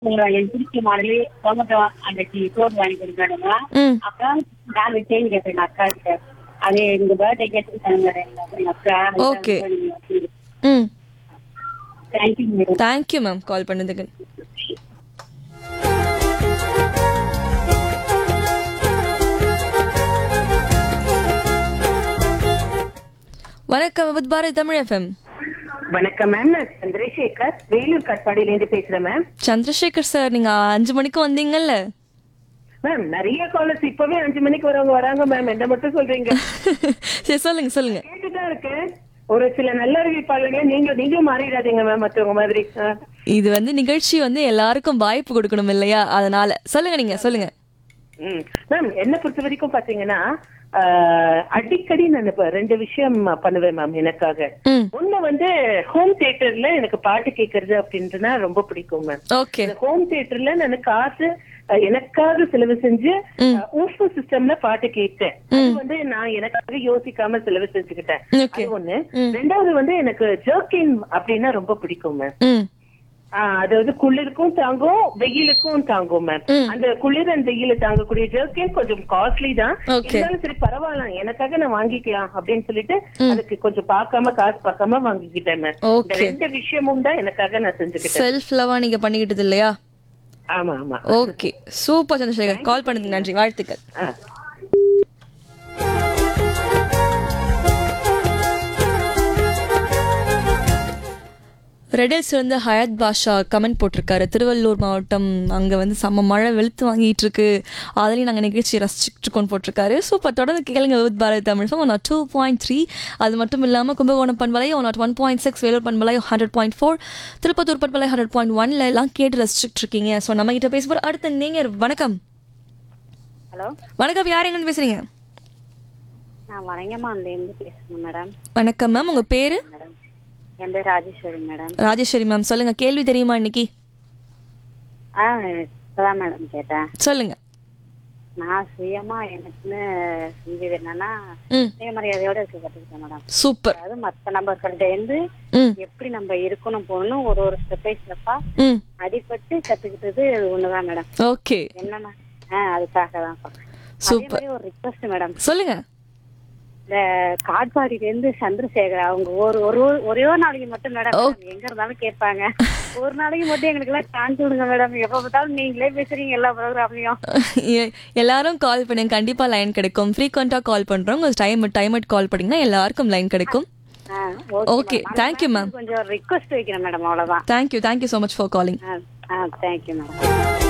என் Trichy model tomato அன்னைக்கு சோறு வாங்கி கொடுக்கணுமா ம் அப்புறம் நாலு செயின் கேட்டேன் அக்கா கிட்ட அது எங்க பர்த்டே கேட்டு எங்க அக்கா Okay. ம் thank you madam thank you ma'am call பண்ணதுக்கு வணக்கம் வித் பாரத் தமிழ் எஃப்எம் வணக்கம் மேம் நான் சந்திரசேகர் வேலூர் கட்பாடியில இருந்து பேசுறேன் மேம் சந்திரசேகர் சார் நீங்க அஞ்சு மணிக்கு வந்தீங்கல்ல மேம் நிறைய காலர்ஸ் இப்பவே அஞ்சு மணிக்கு வரவங்க வராங்க மேம் என்ன மட்டும் சொல்றீங்க சரி சொல்லுங்க சொல்லுங்க கேட்டுதான் இருக்கேன் ஒரு சில நல்ல அறிவிப்பாளர்கள் நீங்க நீங்களும் மாறிடாதீங்க மேம் மத்தவங்க மாதிரி ஆ. இது வந்து நிகழ்ச்சி வந்து எல்லாருக்கும் வாய்ப்பு கொடுக்கணும் இல்லையா அதனால சொல்லுங்க நீங்க சொல்லுங்க ம் மேம் என்ன பொறுத்த வரைக்கும் பாத்தீங்கன்னா ஆ, அடிக்கடி நான் இப்ப ரெண்டு விஷயம் பண்ணுவேன் மேம் எனக்காக ம் ஒண்ணு வந்து ஹோம் தியேட்டர்ல எனக்கு பாட்டு கேட்கறது அப்படின்றதுனா ரொம்ப பிடிக்கும் மேம் ஓகே இந்த ஹோம் தியேட்டர்ல நான் காசு அஹ், எனக்காக செலவு செஞ்சு ஊஃபு சிஸ்டம்ல பாட்டு கேட்டேன் அது வந்து நான் எனக்காக யோசிக்காம செலவு செஞ்சுக்கிட்டேன் ஓகே அது ஒண்ணு ரெண்டாவது வந்து எனக்கு ஜர்க்கின் அப்படின்னா ரொம்ப பிடிக்கும் மேம் ம் அதாவது குளிருக்கும் தாங்கும் வெயிலுக்கும் தாங்கும் மேம் அந்த குளிர் அந்த வெயில தாங்கக்கூடிய ஜர்க்கின் கொஞ்சம் காஸ்ட்லி தான் Okay. இருந்தாலும் சரி பரவாயில்ல எனக்காக நான் வாங்கிக்கலாம் அப்படின்னு சொல்லிட்டு அதுக்கு கொஞ்சம் பார்க்காம காசு பார்க்காம வாங்கிக்கிட்டேன் மேம் இந்த Okay. ரெண்டு விஷயமும் தான் எனக்காக நான் செஞ்சுக்கிட்டேன் செல்ஃப் லவா நீங்க பண்ணிக்கிட்டது இல்லையா ஆமா ஆமா ஓகே சூப்பர் சந்திரசேகர் கால் பண்ணதுக்கு நன்றி வாழ்த்துக்கள் ஆ. ரெடில்ஸ் வந்து ஹயாத் பாஷா கமெண்ட் போட்டிருக்காரு திருவள்ளூர் மாவட்டம் அங்கே வந்து செம்ம மழை வெளுத்து வாங்கிட்டு இருக்கு அதுலேயும் நாங்கள் நிகழ்ச்சி ரசிச்சுட்டு இருக்கோம் போட்டிருக்காரு சூப்பர் தொடர்ந்து கேளுங்க with Bharat Tamil one naught two point three அது மட்டும் இல்லாமல் கும்பகோணம் பண்பலை one naught one point six Vellore பண்பலை ஹண்ட்ரட் பாயிண்ட் ஃபோர் திருப்பத்தூர் பண்பலை ஹண்ட்ரட் பாயிண்ட் ஒன்ல எல்லாம் கேட்டு ரசிச்சுட்டு இருக்கீங்க ஸோ நம்ம கிட்ட பேசும்போது அடுத்த நீங்கள் வணக்கம் ஹலோ வணக்கம் யார் எங்கன்னு பேசுறீங்க நான் வணங்கம்மாலேருந்து பேசுறேன் மேடம் வணக்கம் மேம் உங்கள் பேர் மேடம் என் பேர் ராஜேஸ்வரி மேடம் ராஜேஸ்வரி மேம் சொல்லுங்கள் கேள்வி தெரியுமா இன்னைக்கு ஆ இப்பதான் மேடம் கேட்டேன் சொல்லுங்க நான் சுயமா எனக்குன்னு செஞ்சது என்னன்னா ம் சுயமரியாதையோட இருக்க கத்துக்கிட்டேன் மேடம் சூப்பர் அதாவது மத்த நபர்கள்ட்ட இருந்து ம் எப்படி நம்ம இருக்கணும் போகணும் ஒரு ஒரு ஸ்டெப் பை ஸ்டெப்பா ம் அடிபட்டு கத்துக்கிட்டது அது ஒண்ணுதான் மேடம் ஓகே என்னன்னா ஆ அதுக்காக தான் அதே சூப்பர் மாதிரி ஒரு ரிக்வஸ்ட் மேடம் சொல்லுங்க இந்த காட்பாடியில இருந்து சந்திரசேகர் அவங்க ஒரு ஒரு ஒரே ஒரு நாளைக்கு மட்டும் மேடம் எங்க இருந்தாலும் கேட்பாங்க ஒரு நாளைக்கு மட்டும் எங்களுக்கு எல்லாம் சான்ஸ் விடுங்க மேடம் எப்ப பார்த்தாலும் நீங்களே பேசுறீங்க எல்லா ப்ரோக்ராம்லயும் எ- எல்லாரும் கால் பண்ணுங்க கண்டிப்பா லைன் கிடைக்கும் ஃப்ரீக்வெண்டா கால் பண்றோம் உங்க டைம் டைம் கால் பண்ணீங்கன்னா எல்லாருக்கும் லைன் கிடைக்கும் Okay, thank you, ma'am. கொஞ்சம் ரிக்வஸ்ட் வைக்கிறேன் மேடம் அவ்வளவுதான் thank you thank you so much for calling ah thank you madam